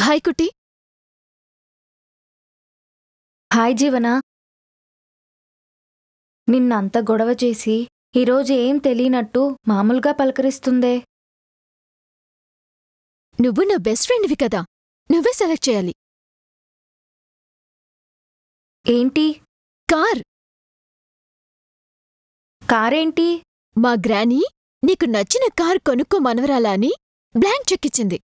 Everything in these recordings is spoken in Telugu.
హాయ్ కుట్టి హాయ్ జీవన నిన్నంత గొడవ చేసి ఈరోజు ఏం తెలియనట్టు మామూలుగా పలకరిస్తుందే నువ్వు నా బెస్ట్ ఫ్రెండ్వి కదా నువ్వే సెలెక్ట్ చేయాలి ఏంటి కార్ కారేంటి మా గ్రానీ నీకు నచ్చిన కార్ కొనుక్కో మనవరాలా అని బ్లాంక్ చెక్ ఇచ్చింది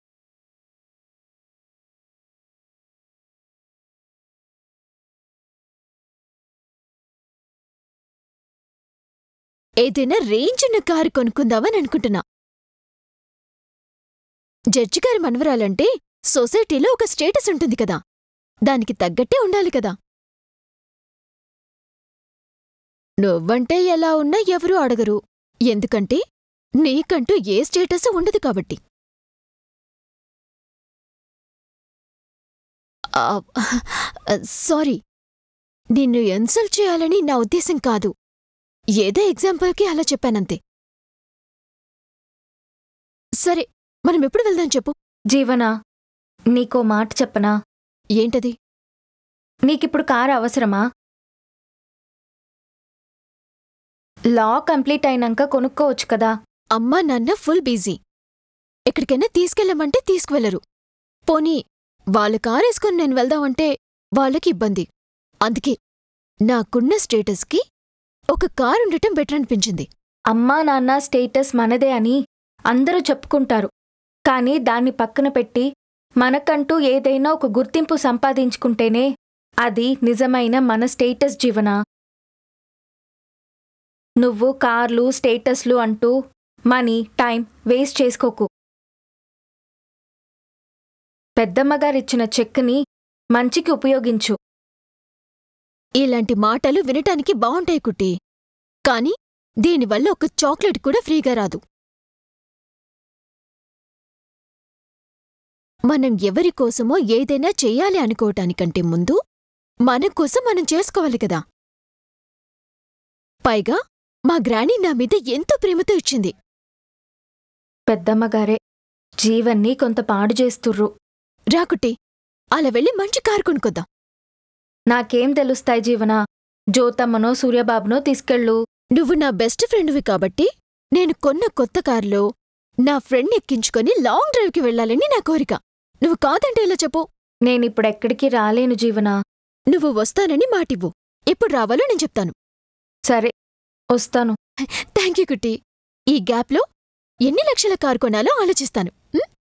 ఏదైనా రేంజ్ ఉన్న కారు కొనుక్కుందామని అనుకుంటున్నా జడ్జి గారి మనవరాలంటే సొసైటీలో ఒక స్టేటస్ ఉంటుంది కదా దానికి తగ్గట్టే ఉండాలి కదా నువ్వంటే ఎలా ఉన్నా ఎవరూ అడగరు ఎందుకంటే నీకంటూ ఏ స్టేటస్ ఉండదు కాబట్టి ఆ, సారీ నిన్ను ఇన్సల్ట్ చేయాలని నా ఉద్దేశం కాదు ఏదో ఎగ్జాంపుల్కి అలా చెప్పానంతే సరే మనం ఎప్పుడు వెళ్దాం చెప్పు జీవన నీకో మాట చెప్పనా ఏంటది నీకిప్పుడు కారు అవసరమా లా కంప్లీట్ అయినాక కొనుక్కోవచ్చు కదా అమ్మా నాన్న ఫుల్ బిజీ ఎక్కడికైనా తీసుకెళ్ళమంటే తీసుకువెళ్లరు పోనీ వాళ్ళ కారేసుకొని నేను వెళ్దామంటే వాళ్ళకి ఇబ్బంది అందుకే నాకున్న స్టేటస్కి ఒక కారు ఉండటం బెటర్ అనిపించింది అమ్మా నాన్న స్టేటస్ మనదే అని అందరూ చెప్పుకుంటారు కానీ దాన్ని పక్కన పెట్టి మనకంటూ ఏదైనా ఒక గుర్తింపు సంపాదించుకుంటేనే అది నిజమైన మన స్టేటస్ జీవన నువ్వు కార్లు స్టేటస్లు అంటూ మనీ టైం వేస్ట్ చేసుకోకు పెద్దమ్మగారిచ్చిన చెక్ని మంచికి ఉపయోగించు ఇలాంటి మాటలు వినటానికి బావుంటాయి కుట్టి కాని దీనివల్ల ఒక చాక్లెట్ కూడా ఫ్రీగా రాదు మనం ఎవరి కోసమో ఏదైనా చెయ్యాలి అనుకోవటానికంటే ముందు మన కోసం మనం చేసుకోవాలి కదా పైగా మా గ్రానీ నా మీద ఎంతో ప్రేమతో ఇచ్చింది పెద్దమ్మగారే జీవన్ని కొంత పాడు చేస్తుర్రు రాకుట్టి అలా వెళ్ళి మంచి కారు కొనుక్కొద్దాం నాకేం తెలుస్తాయి జీవన జ్యోతమ్మనో సూర్యబాబునో తీసుకెళ్ళు నువ్వు నా బెస్ట్ ఫ్రెండ్వి కాబట్టి నేను కొన్న కొత్త కారులో నా ఫ్రెండ్ ఎక్కించుకొని లాంగ్ డ్రైవ్కి వెళ్ళాలని నా కోరిక నువ్వు కాదంటే ఎలా చెప్పు నేనిప్పుడెక్కడికి రాలేను జీవన నువ్వు వస్తానని మాటివ్వు ఎప్పుడు రావాలో నేను చెప్తాను సరే వస్తాను థ్యాంక్ యూ కుట్టి ఈ గ్యాప్లో ఎన్ని లక్షల కారు కొనాలో ఆలోచిస్తాను ఉం?